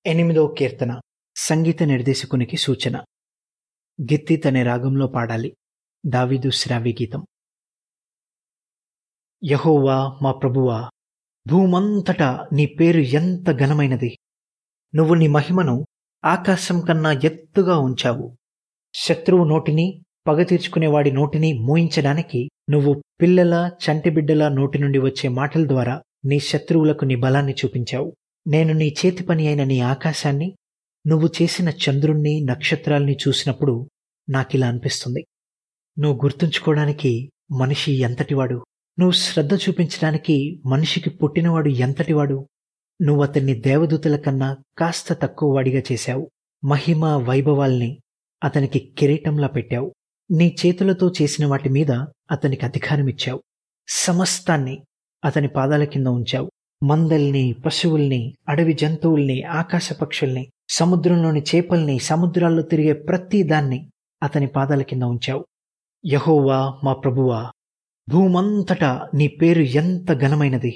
ఎనిమిదో కీర్తన సంగీత నిర్దేశకునికి సూచన గిత్తిత్ అనే రాగంలో పాడాలి దావీదు శ్రావ్య గీతం యహోవా మా ప్రభువా భూమంతటా నీ పేరు ఎంత ఘనమైనది నువ్వు నీ మహిమను ఆకాశం కన్నా ఎత్తుగా ఉంచావు శత్రువు నోటిని పగ తీర్చుకునేవాడి నోటిని మూయించడానికి నువ్వు పిల్లల చంటిబిడ్డల నోటి నుండి వచ్చే మాటల ద్వారా నీ శత్రువులకు నీ బలాన్ని చూపించావు నేను నీ చేతి పని అయిన నీ ఆకాశాన్ని నువ్వు చేసిన చంద్రుణ్ణి నక్షత్రాల్ని చూసినప్పుడు నాకిలా అనిపిస్తుంది నువ్వు గుర్తుంచుకోవడానికి మనిషి ఎంతటివాడు నువ్వు శ్రద్ధ చూపించడానికి మనిషికి పుట్టినవాడు ఎంతటివాడు నువ్వు అతన్ని దేవదూతల కన్నా కాస్త తక్కువ వాడిగా చేశావు మహిమ వైభవాల్ని అతనికి కిరీటంలా పెట్టావు నీ చేతులతో చేసిన వాటి మీద అతనికి అధికారం ఇచ్చావు సమస్తాన్ని అతని పాదాల కింద ఉంచావు మందల్ని పశువుల్ని అడవి జంతువుల్ని ఆకాశ పక్షుల్ని సముద్రంలోని చేపల్ని సముద్రాల్లో తిరిగే ప్రతి దాన్ని అతని పాదాల కింద ఉంచావు యహోవా మా ప్రభువా భూమంతటా నీ పేరు ఎంత ఘనమైనది